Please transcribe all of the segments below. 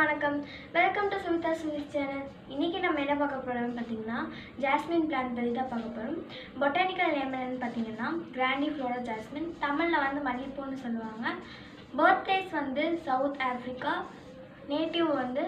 வணக்கம் welcome to Sumitha Sumith channel இன்றைக்கி நம்ம என்ன பார்க்க போகிறோம்னு பார்த்தீங்கன்னா ஜாஸ்மின் பிளான்ட் பற்றி தான் பார்க்க போகிறோம் பொட்டானிக்கல் நேம் என்னன்னு பார்த்தீங்கன்னா கிராண்டி ஃப்ளோரா ஜாஸ்மின் தமிழில் வந்து மல்லிப்பூன்னு சொல்லுவாங்க பர்த் பிளேஸ் வந்து சவுத் ஆஃப்ரிக்கா நேட்டிவ் வந்து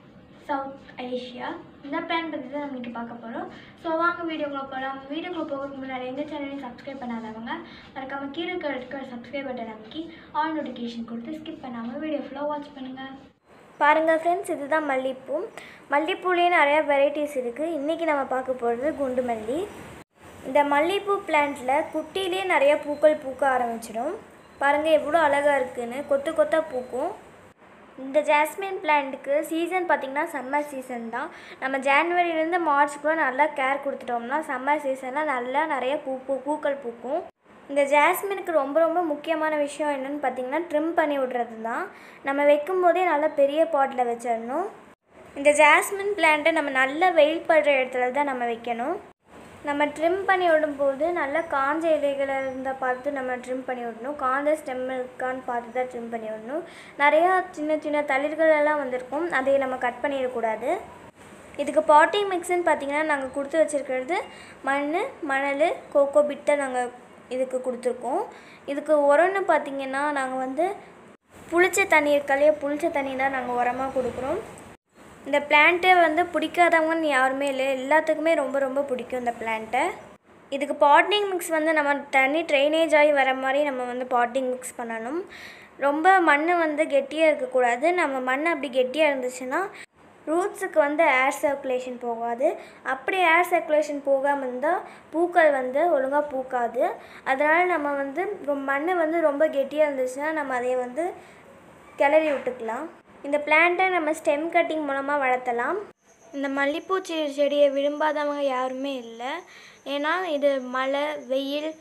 சவுத் ஏஷியா இந்த பிளான் பற்றி தான் நம்ம இன்றைக்கி பார்க்க போகிறோம் ஸோ வாங்க வீடியோக்குள்ள போகலாம் வீடியோக்குள்ள போகிறதுக்கு முன்னாடி எங்கள் சேனலையும் சப்ஸ்கிரைப் பண்ணாதவங்க மறக்காமல் கீழே இருக்க இருக்கிற சப்ஸ்கிரைப் பட்டன் அமைக்கி ஆல் நோட்டிஃபிகேஷன் கொடுத்து ஸ்கிப் பண்ணாமல் வீடியோ ஃபுல்லாக வாட்ச் பண்ணுங்கள் பாருங்கள் ஃப்ரெண்ட்ஸ் இதுதான் மல்லிப்பூ மல்லிப்பூலேயே நிறையா வெரைட்டிஸ் இருக்குது இன்றைக்கி நம்ம பார்க்க போகிறது குண்டு மல்லி இந்த மல்லிப்பூ பிளான்ட்டில் குட்டிலே நிறைய பூக்கள் பூக்க ஆரம்பிச்சிடும் பாருங்கள் எவ்வளோ அழகாக இருக்குன்னு கொத்து கொத்தாக பூக்கும் இந்த ஜாஸ்மின் பிளான்ட்டுக்கு சீசன் பார்த்திங்கன்னா சம்மர் சீசன் தான் நம்ம ஜான்வரிலேருந்து மார்ச்சுக்குள்ளே நல்லா கேர் கொடுத்துட்டோம்னா சம்மர் சீசனில் நல்லா நிறைய பூ பூ பூக்கள் பூக்கும் இந்த ஜாஸ்மினுக்கு ரொம்ப ரொம்ப முக்கியமான விஷயம் என்னென்னு பார்த்தீங்கன்னா ட்ரிம் பண்ணி விடுறது தான் நம்ம வைக்கும்போதே நல்லா பெரிய பாட்டில் வச்சிடணும் இந்த ஜாஸ்மின் பிளான்ட்டை நம்ம நல்லா வெயில் படுற இடத்துல தான் நம்ம வைக்கணும் நம்ம ட்ரிம் பண்ணி விடும்போது நல்லா காஞ்ச இலைகளை இருந்தால் பார்த்து நம்ம ட்ரிம் பண்ணி விடணும் காஞ்ச ஸ்டெம் இருக்கான்னு பார்த்து தான் ட்ரிம் பண்ணி விடணும் நிறையா சின்ன சின்ன தளிர்கள் எல்லாம் வந்திருக்கும் அதை நம்ம கட் பண்ணிடக்கூடாது இதுக்கு பாட்டிங் மிக்ஸ்ன்னு பார்த்தீங்கன்னா நாங்கள் கொடுத்து வச்சுருக்கிறது மண் மணல் கோகோ பிட்டை நாங்கள் இதுக்கு கொடுத்துருக்கோம் இதுக்கு உரம்னு பார்த்தீங்கன்னா நாங்கள் வந்து புளிச்ச தண்ணி இருக்காலையே புளிச்ச தண்ணி தான் நாங்கள் உரமாக கொடுக்குறோம் இந்த பிளான்ட்டை வந்து பிடிக்காதவங்கன்னு யாருமே இல்லை எல்லாத்துக்குமே ரொம்ப ரொம்ப பிடிக்கும் இந்த பிளான்ட்டை இதுக்கு பாட்டிங் மிக்ஸ் வந்து நம்ம தண்ணி ட்ரைனேஜ் ஆகி வர மாதிரி நம்ம வந்து பாட்டிங் மிக்ஸ் பண்ணணும் ரொம்ப மண் வந்து கெட்டியாக இருக்கக்கூடாது நம்ம மண் அப்படி கெட்டியாக இருந்துச்சுன்னா ரூட்ஸுக்கு வந்து ஏர் சர்க்குலேஷன் போகாது அப்படி ஏர் சர்க்குலேஷன் போகாமல் இருந்தால் பூக்கள் வந்து ஒழுங்காக பூக்காது அதனால் நம்ம வந்து மண் வந்து ரொம்ப கெட்டியாக இருந்துச்சுன்னா நம்ம அதை வந்து கிளறி விட்டுக்கலாம் இந்த பிளான்ட்டை நம்ம ஸ்டெம் கட்டிங் மூலமாக வளர்த்தலாம் இந்த மல்லிப்பூ செ செடியை விரும்பாதவங்க யாருமே இல்லை ஏன்னா இது மழை வெயில்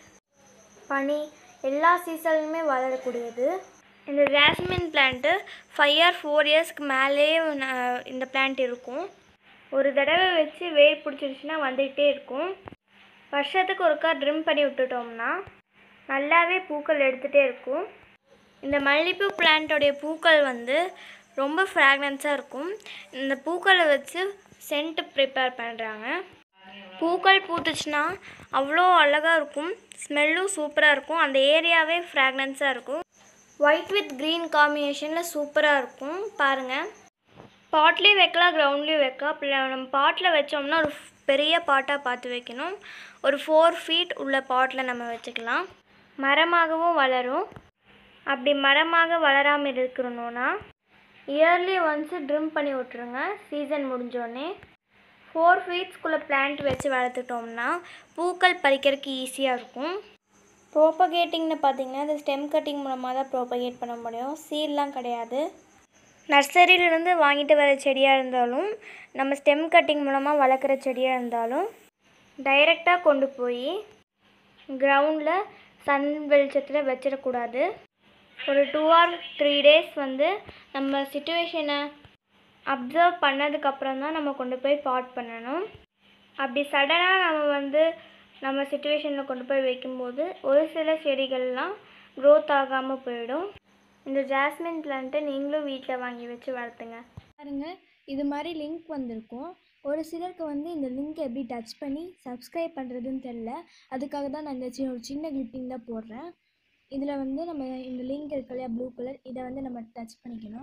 பனி எல்லா சீசன்லையுமே வளரக்கூடியது இந்த jasmine plant five or four இயர்ஸ்க்கு மேலேயே ந- இந்த பிளான்ட் இருக்கும் ஒரு தடவை வச்சு வேர் பிடிச்சிருச்சுன்னா வந்துக்கிட்டே இருக்கும் வருஷத்துக்கு ஒருக்கா ட்ரிம் பண்ணி விட்டுட்டோம்னா நல்லாவே பூக்கள் எடுத்துகிட்டே இருக்கும் இந்த மல்லிப்பூ பிளான்ட்டோடைய பூக்கள் வந்து ரொம்ப ஃப்ராக்னன்ஸாக இருக்கும் இந்த பூக்களை வச்சு சென்ட் ப்ரிப்பேர் பண்ணுறாங்க பூக்கள் பூத்துச்சுன்னா அவ்வளோ அழகாக இருக்கும் ஸ்மெல்லும் சூப்பராக இருக்கும் அந்த ஏரியாவே ஃப்ராக்னன்ஸாக இருக்கும் ஒயிட் வித் க்ரீன் காம்பினேஷனில் சூப்பராக இருக்கும் பாருங்கள் பாட்லேயும் வைக்கலாம் கிரவுண்ட்லேயும் வைக்கலாம் அப்படி நம்ம பாட்டில் வச்சோம்னா ஒரு பெரிய பாட்டாக பார்த்து வைக்கணும் ஒரு ஃபோர் ஃபீட் உள்ள பாட்டில் நம்ம வச்சுக்கலாம் மரமாகவும் வளரும் அப்படி மரமாக வளராமல் இருக்கணும்னா இயர்லி ஒன்ஸு ட்ரிம் பண்ணி விட்ருங்க சீசன் முடிஞ்சோடனே ஃபோர் ஃபீட்ஸ்குள்ளே பிளான்ட் வச்சு வளர்த்துட்டோம்னா பூக்கள் பறிக்கிறதுக்கு ஈஸியாக இருக்கும் ப்ரோபகேட்டிங்னு பார்த்தீங்கன்னா இந்த ஸ்டெம் கட்டிங் மூலமாக தான் ப்ரோபகேட் பண்ண முடியும் சீட்லாம் கிடையாது நர்சரியிலேருந்து வாங்கிட்டு வர செடியாக இருந்தாலும் நம்ம ஸ்டெம் கட்டிங் மூலமாக வளர்க்குற செடியாக இருந்தாலும் டைரெக்டாக கொண்டு போய் கிரவுண்டில் சன் வெளிச்சத்தில் வச்சிடக்கூடாது ஒரு டூ ஆர் த்ரீ டேஸ் வந்து நம்ம சுச்சுவேஷனை அப்சர்வ் பண்ணதுக்கப்புறம் தான் நம்ம கொண்டு போய் பாட் பண்ணணும் அப்படி சடனாக நம்ம வந்து நம்ம சுச்சுவேஷனில் கொண்டு போய் வைக்கும்போது ஒரு சில செடிகள்லாம் க்ரோத் ஆகாமல் போயிடும் இந்த ஜாஸ்மின் பிளான்ட்டை நீங்களும் வீட்டில் வாங்கி வச்சு வளர்த்துங்க பாருங்க இது மாதிரி லிங்க் வந்திருக்கும் ஒரு சிலருக்கு வந்து இந்த லிங்க்கை எப்படி டச் பண்ணி சப்ஸ்கிரைப் பண்ணுறதுன்னு தெரில அதுக்காக தான் நான் இந்த சி- ஒரு சின்ன கிளிப்பிங் தான் போடுறேன் இதில் வந்து நம்ம இந்த லிங்க் இருக்கு இல்லையா ப்ளூ கலர் இதை வந்து நம்ம டச் பண்ணிக்கணும்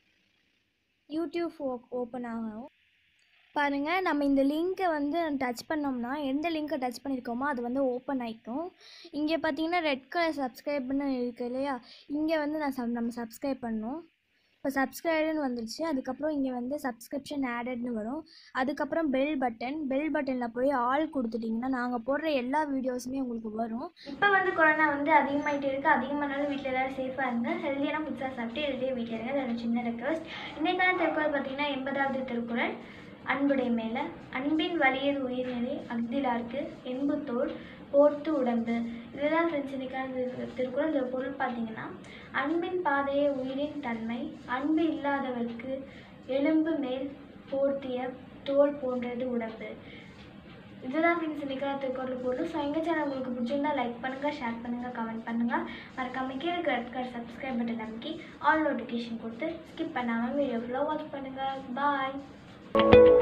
யூடியூப் ஓப்பன் ஆகும் பாருங்கள் நம்ம இந்த லிங்க்கை வந்து டச் பண்ணோம்னா எந்த லிங்க்கை டச் பண்ணியிருக்கோமோ அது வந்து ஓப்பன் ஆகிக்கும் இங்கே பார்த்தீங்கன்னா ரெட் கலர் சப்ஸ்கிரைப்னு இருக்கு இல்லையா இங்கே வந்து நான் சப் நம்ம சப்ஸ்கிரைப் பண்ணணும் இப்போ சப்ஸ்கிரைப்னு வந்துருச்சு அதுக்கப்புறம் இங்கே வந்து சப்ஸ்கிரிப்ஷன் ஆடட்னு வரும் அதுக்கப்புறம் பெல் பட்டன் பெல் பட்டனில் போய் ஆல் கொடுத்துட்டிங்கன்னா நாங்கள் போடுற எல்லா வீடியோஸுமே உங்களுக்கு வரும் இப்போ வந்து கொரோனா வந்து அதிகமாகிட்டே இருக்குது அதிகமானாலும் வீட்டில் எல்லாரும் சேஃபாக இருங்க ஹெல்த்தியான ஃபுட்ஸாக சாப்பிட்டு ஹெல்த்தியாக வீட்டில் இருங்க அது ஒரு சின்ன ரெக்வஸ்ட் இன்றைக்கான திருக்குறள் பார்த்தீங்கன்னா எண்பதாவது திருக்குறள் அன்புடைய மேலே அன்பின் வலியது உயிர்நிலை அக்திலார்க்கு என்புத்தோள் போர்த்து உடம்பு இதுதான் ஃப்ரெண்ட்ஸ் இன்னைக்கான திரு- திருக்குறள் இந்த பொருள் பார்த்தீங்கன்னா அன்பின் பாதையே உயிரின் தன்மை அன்பு இல்லாதவருக்கு எலும்பு மேல் போர்த்திய தோல் போன்றது உடம்பு இதுதான் ஃப்ரெண்ட்ஸ் இன்னைக்கு திருக்குறள் பொருள் ஸோ எங்கள் சேனல் உங்களுக்கு பிடிச்சிருந்தா லைக் பண்ணுங்கள் ஷேர் பண்ணுங்கள் கமெண்ட் பண்ணுங்கள் மறக்காம கீழே இருக்கிற ரெட் கலர் சப்ஸ்கிரைப் பட்டன் அமைக்கி ஆல் நோட்டிஃபிகேஷன் கொடுத்து ஸ்கிப் பண்ணாமல் வீடியோ ஃபுல்லாக வாட்ச் பண்ணுங்கள் பாய்